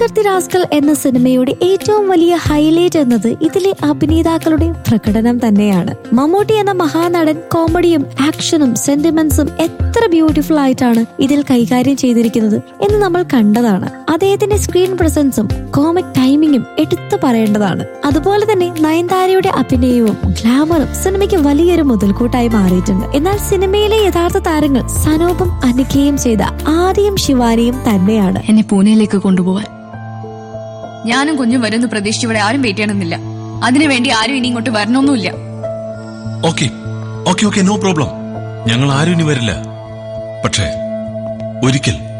Oscar the rascal എന്ന സിനിമയുടെ ഏറ്റവും വലിയ ഹൈലൈറ്റ് എന്നത് ഇതിലെ അഭിനേതാക്കളുടെ പ്രകടനം തന്നെയാണ് മമ്മൂട്ടി എന്ന മഹാനടൻ കോമഡിയും ആക്ഷനും സെന്റിമെന്റ്സും എത്ര ബ്യൂട്ടിഫുൾ ആയിട്ടാണ് ഇതിൽ കൈകാര്യം ചെയ്തിരിക്കുന്നത് എന്ന് നമ്മൾ കണ്ടതാണ് അദ്ദേഹത്തിന്റെ സ്ക്രീൻ പ്രസൻസും കോമിക് ടൈമിങ്ങും എടുത്തു പറയേണ്ടതാണ് അതുപോലെ തന്നെ നയൻതാരയുടെ അഭിനയവും ഗ്ലാമറും സിനിമയ്ക്ക് വലിയൊരു മുതൽക്കൂട്ടായി മാറിയിട്ടുണ്ട് എന്നാൽ സിനിമയിലെ യഥാർത്ഥ താരങ്ങൾ സനൂപും അനുകയും ചെയ്ത ആദ്യം ശിവാനിയും തന്നെയാണ് എന്നെ പൂനെയിലേക്ക് കൊണ്ടുപോവാൻ ഞാനും കുഞ്ഞും വരുമെന്ന് പ്രതീക്ഷിച്ച് ഇവിടെ ആരും വെയിറ്റ് ചെയ്യണമെന്നില്ല അതിനുവേണ്ടി ആരും ഇനി ഇങ്ങോട്ട് വരണമൊന്നുമില്ല okay okay okay no problem ഞങ്ങൾ ആരും ഇനി വരില്ല പക്ഷേ ഒരിക്കൽ